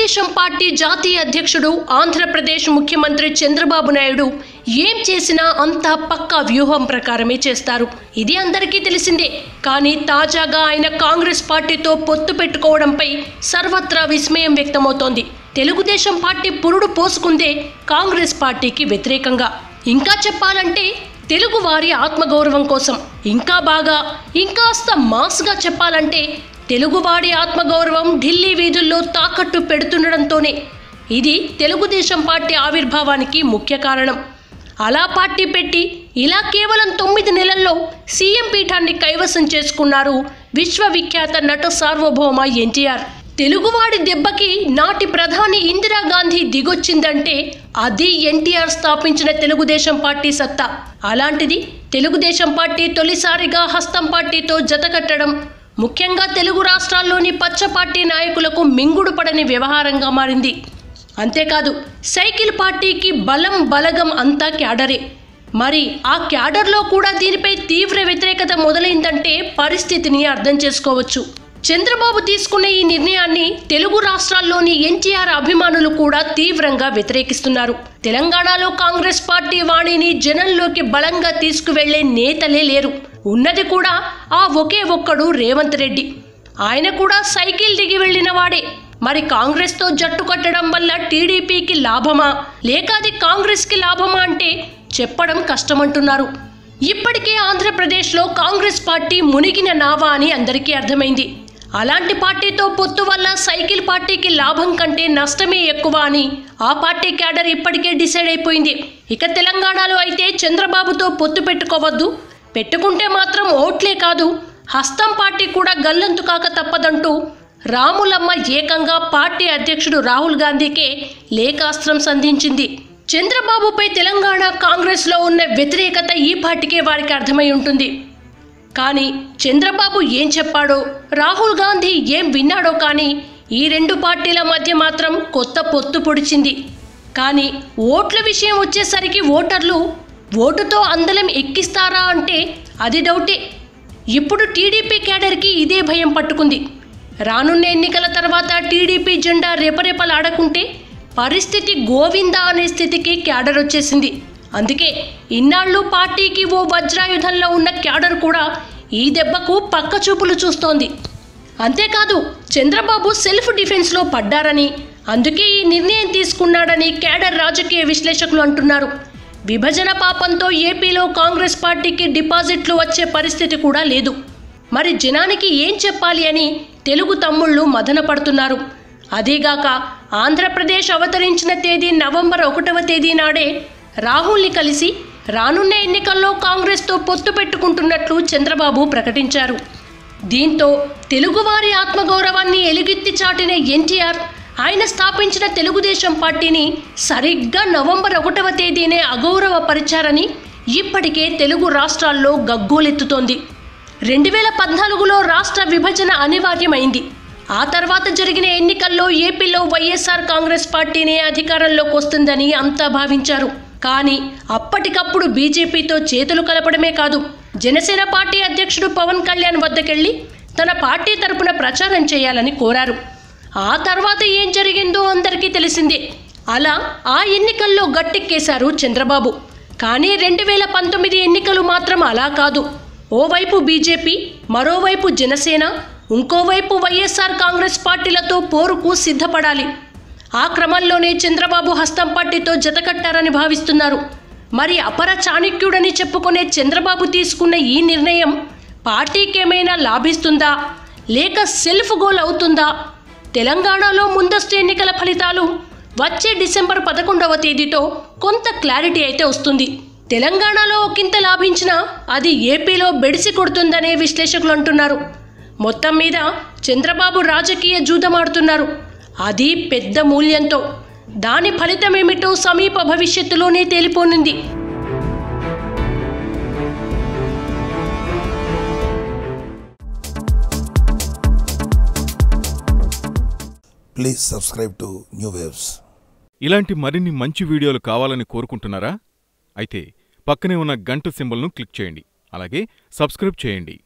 Telugu Desam party జాతీయ అధ్యక్షుడు ఆంధ్రప్రదేశ్ ముఖ్యమంత్రి చంద్రబాబు నాయుడు ఏం చేసినా అంతా పక్కా వ్యూహం ప్రకారమే చేస్తారు ఇది అందరికీ తెలిసిందే కానీ తాజాగా ఆయన కాంగ్రెస్ పార్టీతో పొత్తు పెట్టుకోవడంపై సర్వత్రా విస్మయం వ్యక్తమవుతోంది తెలుగుదేశం పార్టీ పురుడు పోసుకుందే కాంగ్రెస్ పార్టీకి వ్యతిరేకంగా ఇంకా చెప్పాలంటే తెలుగు వారి ఆత్మగౌరవం కోసం ఇంకా బాగా ఇంకాస్త మాస్గా చెప్పాలంటే తెలుగువాడి ఆత్మగౌరవం ఢిల్లీ వీధుల్లో తాకట్టు పెడుతుండడంతోనే ఇది తెలుగుదేశం పార్టీ ఆవిర్భావానికి ముఖ్య కారణం అలా పార్టీ పెట్టి ఇలా కేవలం తొమ్మిది నెలల్లో సీఎం పీఠాన్ని కైవసం చేసుకున్నారు విశ్వవిఖ్యాత నట సార్వభౌమ ఎన్టీఆర్ తెలుగువాడి దెబ్బకి నాటి ప్రధాని ఇందిరాగాంధీ దిగొచ్చిందంటే అది ఎన్టీఆర్ స్థాపించిన తెలుగుదేశం పార్టీ సత్తా అలాంటిది తెలుగుదేశం పార్టీ తొలిసారిగా హస్తం పార్టీతో జతకట్టడం ముఖ్యంగా తెలుగు రాష్ట్రాల్లోని పచ్చ పార్టీ నాయకులకు మింగుడు పడని వ్యవహారంగా మారింది అంతేకాదు సైకిల్ పార్టీకి బలం బలగం అంతా క్యాడరే మరి ఆ క్యాడర్లో కూడా దీనిపై తీవ్ర వ్యతిరేకత మొదలైందంటే పరిస్థితిని అర్థం చేసుకోవచ్చు చంద్రబాబు తీసుకున్న ఈ నిర్ణయాన్ని తెలుగు రాష్ట్రాల్లోని ఎన్టీఆర్ అభిమానులు కూడా తీవ్రంగా వ్యతిరేకిస్తున్నారు తెలంగాణలో కాంగ్రెస్ పార్టీ వాణిని జనంలోకి బలంగా తీసుకువెళ్లే నేతలే లేరు ఉన్నది కూడా ఆ ఒకే ఒక్కడు రేవంత్ రెడ్డి ఆయన కూడా సైకిల్ దిగి వెళ్ళిన వాడే మరి కాంగ్రెస్తో జట్టు కట్టడం వల్ల టీడీపీకి లాభమా లేక అది కాంగ్రెస్కి లాభమా అంటే చెప్పడం కష్టమంటున్నారు ఇప్పటికే ఆంధ్రప్రదేశ్లో కాంగ్రెస్ పార్టీ మునిగిన నావా అని అందరికీ అర్థమైంది అలాంటి పార్టీతో పొత్తు వల్ల సైకిల్ పార్టీకి లాభం కంటే నష్టమే ఎక్కువ అని ఆ పార్టీ క్యాడర్ ఇప్పటికే డిసైడ్ అయిపోయింది ఇక తెలంగాణలో అయితే చంద్రబాబుతో పొత్తు పెట్టుకోవద్దు పెట్టుకుంటే మాత్రం ఓట్లే కాదు హస్తం పార్టీ కూడా గల్లంతు కాక తప్పదంటూ రాములమ్మ ఏకంగా పార్టీ అధ్యక్షుడు రాహుల్ గాంధీకే లేఖాస్త్రం సంధించింది చంద్రబాబుపై తెలంగాణ కాంగ్రెస్లో ఉన్న వ్యతిరేకత ఈ పార్టీకే వారికి అర్థమై ఉంటుంది కానీ చంద్రబాబు ఏం చెప్పాడో రాహుల్ గాంధీ ఏం విన్నాడో కానీ ఈ రెండు పార్టీల మధ్య మాత్రం కొత్త పొత్తు పొడిచింది కానీ ఓట్ల విషయం వచ్చేసరికి ఓటర్లు ఓటుతో అందలం ఎక్కిస్తారా అంటే అది డౌటే ఇప్పుడు టీడీపీ క్యాడర్కి ఇదే భయం పట్టుకుంది రానున్న ఎన్నికల తర్వాత టీడీపీ జెండా రెపరెపలాడకుంటే పరిస్థితి గోవిందా అనే స్థితికి క్యాడర్ వచ్చేసింది అందుకే ఇన్నాళ్ళు పార్టీకి ఓ వజ్రాయుధంలో ఉన్న క్యాడర్ కూడా ఈ దెబ్బకు పక్క చూపులు చూస్తోంది అంతేకాదు చంద్రబాబు సెల్ఫ్ డిఫెన్స్లో పడ్డారని అందుకే ఈ నిర్ణయం తీసుకున్నాడని క్యాడర్ రాజకీయ విశ్లేషకులు అంటున్నారు విభజన పాపంతో ఏపీలో కాంగ్రెస్ పార్టీకి డిపాజిట్లు వచ్చే పరిస్థితి కూడా లేదు మరి జనానికి ఏం చెప్పాలి అని తెలుగు తమ్ముళ్ళు మదన పడుతున్నారు అదీగాక ఆంధ్రప్రదేశ్ అవతరించిన తేదీ నవంబర్ ఒకటవ తేదీ నాడే రాహుల్ని కలిసి రానున్న ఎన్నికల్లో కాంగ్రెస్తో పొత్తు పెట్టుకుంటున్నట్లు చంద్రబాబు ప్రకటించారు దీంతో తెలుగువారి ఆత్మగౌరవాన్ని ఎలుగెత్తి చాటిన ఎన్టీఆర్ ఆయన స్థాపించిన తెలుగుదేశం పార్టీని సరిగ్గా నవంబర్ ఒకటవ తేదీనే అగౌరవపరిచారని ఇప్పటికే తెలుగు రాష్ట్రాల్లో గగ్గోలెత్తుతోంది రెండు వేల పద్నాలుగులో రాష్ట్ర విభజన అనివార్యమైంది ఆ తర్వాత జరిగిన ఎన్నికల్లో ఏపీలో వైఎస్ఆర్ కాంగ్రెస్ పార్టీనే అధికారంలోకి వస్తుందని అంతా భావించారు కానీ అప్పటికప్పుడు బీజేపీతో చేతులు కలపడమే కాదు జనసేన పార్టీ అధ్యక్షుడు పవన్ కళ్యాణ్ వద్దకెళ్లి తన పార్టీ తరపున ప్రచారం చేయాలని కోరారు ఆ తర్వాత ఏం జరిగిందో అందరికీ తెలిసిందే అలా ఆ ఎన్నికల్లో గట్టెక్కేశారు చంద్రబాబు కానీ రెండు వేల పంతొమ్మిది ఎన్నికలు మాత్రం అలా కాదు ఓవైపు బీజేపీ మరోవైపు జనసేన ఇంకోవైపు వైఎస్ఆర్ కాంగ్రెస్ పార్టీలతో పోరుకు సిద్ధపడాలి ఆ క్రమంలోనే చంద్రబాబు హస్తం పార్టీతో జతకట్టారని భావిస్తున్నారు మరి అపర చాణక్యుడని చెప్పుకునే చంద్రబాబు తీసుకున్న ఈ నిర్ణయం పార్టీకేమైనా లాభిస్తుందా లేక సెల్ఫ్ గోల్ అవుతుందా తెలంగాణలో ముందస్తు ఎన్నికల ఫలితాలు వచ్చే డిసెంబర్ పదకొండవ తేదీతో కొంత క్లారిటీ అయితే వస్తుంది తెలంగాణలో ఒకంత లాభించినా అది ఏపీలో బెడిసి కొడుతుందనే విశ్లేషకులు అంటున్నారు మొత్తం మీద చంద్రబాబు రాజకీయ జూదమాడుతున్నారు అది పెద్ద మూల్యంతో దాని ఫలితమేమిటో సమీప భవిష్యత్తులోనే తేలిపోనుంది Please subscribe to New Waves. ఇలాంటి మరిన్ని మంచి వీడియోలు కావాలని కోరుకుంటున్నారా అయితే పక్కనే ఉన్న గంట సింబల్ను క్లిక్ చేయండి అలాగే సబ్స్క్రైబ్ చేయండి